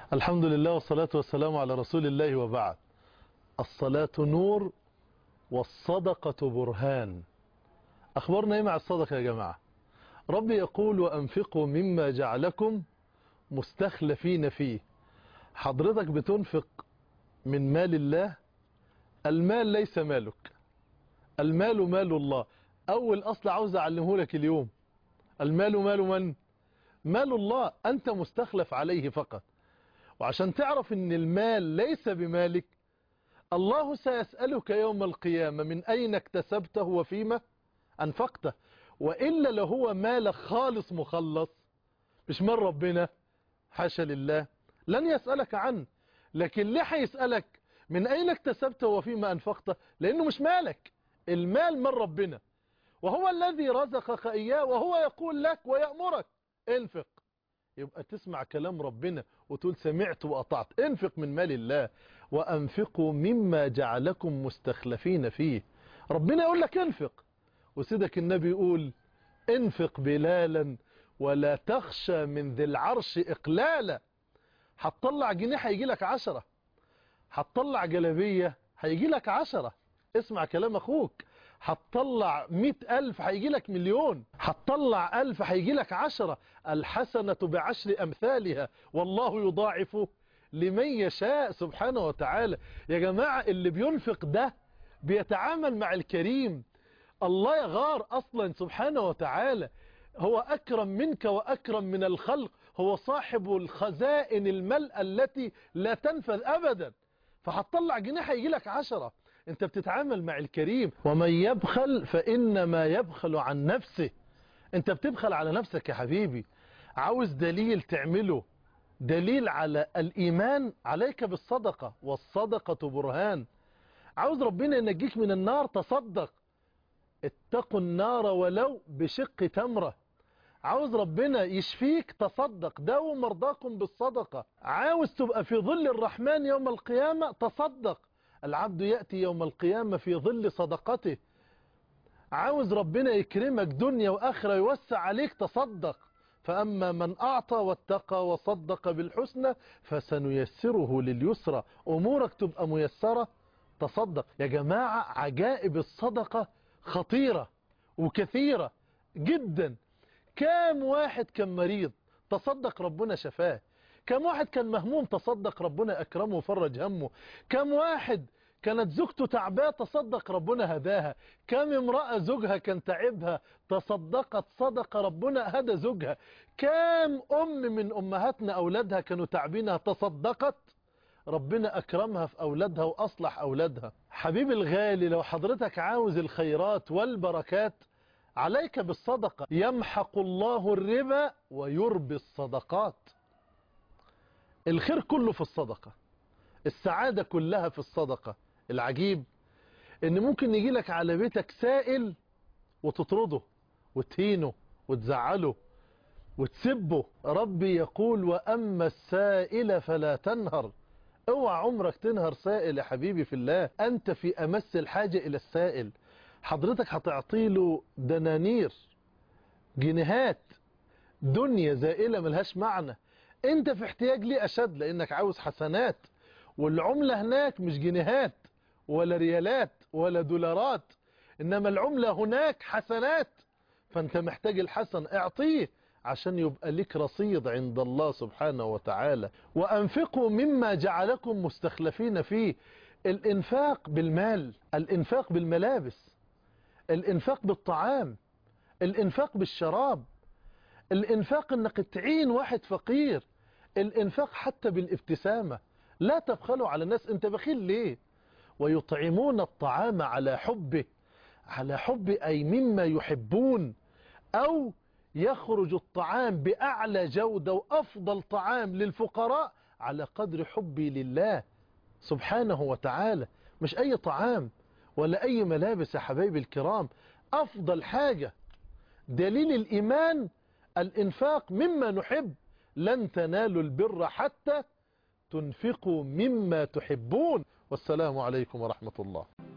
الحمد لله والصلاة والسلام على رسول الله وبعد الصلاة نور والصدقة برهان أخبرنا إيه مع الصدقة يا جماعة ربي يقول وأنفقوا مما جعلكم مستخلفين فيه حضرتك بتنفق من مال الله المال ليس مالك المال مال الله أول أصل عاوز أعلمه لك اليوم المال مال من؟ مال الله أنت مستخلف عليه فقط وعشان تعرف ان المال ليس بمالك الله سيسألك يوم القيامة من أين اكتسبته وفيما أنفقته وإلا لو هو مال خالص مخلص مش من ربنا حاشا لله لن يسألك عنه لكن ليه هيسألك من أين اكتسبته وفيما أنفقته لأنه مش مالك المال من ربنا وهو الذي رزقك إياه وهو يقول لك ويأمرك انفق يبقى تسمع كلام ربنا وتقول سمعت وأطعت انفق من مال الله وأنفقوا مما جعلكم مستخلفين فيه ربنا يقول لك انفق وسيدك النبي يقول انفق بلالا ولا تخشى من ذي العرش إقلالا هتطلع جنيه هيجي لك عشرة هتطلع جلبية هيجي لك عشرة اسمع كلام أخوك هتطلع مئة ألف هيجي لك مليون هتطلع ألف هيجي لك عشرة الحسنة بعشر أمثالها والله يضاعف لمن يشاء سبحانه وتعالى يا جماعة اللي بينفق ده بيتعامل مع الكريم الله يغار أصلا سبحانه وتعالى هو أكرم منك وأكرم من الخلق هو صاحب الخزائن الملأ التي لا تنفذ أبدا فهتطلع جنيه هيجي لك عشرة انت بتتعامل مع الكريم ومن يبخل فإنما يبخل عن نفسه انت بتبخل على نفسك يا حبيبي عاوز دليل تعمله دليل على الإيمان عليك بالصدقة والصدقة برهان عاوز ربنا ينجيك من النار تصدق اتقوا النار ولو بشق تمرة عاوز ربنا يشفيك تصدق داووا مرضاكم بالصدقة عاوز تبقى في ظل الرحمن يوم القيامة تصدق العبد يأتي يوم القيامة في ظل صدقته عاوز ربنا يكرمك دنيا وآخرة يوسع عليك تصدق فأما من أعطى واتقى وصدق بالحسنى فسنيسره لليسرى أمورك تبقى ميسرة تصدق يا جماعة عجائب الصدقة خطيرة وكثيرة جدا كام واحد كان مريض تصدق ربنا شفاه كم واحد كان مهموم تصدق ربنا أكرمه وفرج همه كم واحد كانت زوجته تعباه تصدق ربنا هداها كم امرأة زوجها كان تعبها تصدقت صدق ربنا هدى زوجها كم أم من أمهاتنا أولادها كانوا تعبينها تصدقت ربنا أكرمها في أولادها وأصلح أولادها حبيبي الغالي لو حضرتك عاوز الخيرات والبركات عليك بالصدقة يمحق الله الربا ويربي الصدقات الخير كله في الصدقة السعادة كلها في الصدقة العجيب ان ممكن يجي لك على بيتك سائل وتطرده وتهينه وتزعله وتسبه ربي يقول وأما السائل فلا تنهر اوعى عمرك تنهر سائل يا حبيبي في الله أنت في أمس الحاجة إلى السائل حضرتك هتعطيله دنانير جنيهات دنيا زائلة ملهاش معنى انت في احتياج ليه اشد لانك عاوز حسنات والعملة هناك مش جنيهات ولا ريالات ولا دولارات انما العملة هناك حسنات فانت محتاج الحسن اعطيه عشان يبقى لك رصيد عند الله سبحانه وتعالى وانفقوا مما جعلكم مستخلفين فيه الانفاق بالمال الانفاق بالملابس الانفاق بالطعام الانفاق بالشراب الانفاق انك تعين واحد فقير الانفاق حتى بالابتسامة لا تبخلوا على الناس انت بخيل ليه ويطعمون الطعام على حبه على حب اي مما يحبون او يخرج الطعام باعلى جودة وافضل طعام للفقراء على قدر حبي لله سبحانه وتعالى مش اي طعام ولا اي ملابس يا حبايبي الكرام افضل حاجة دليل الايمان الإنفاق مما نحب لن تنالوا البر حتى تنفقوا مما تحبون والسلام عليكم ورحمة الله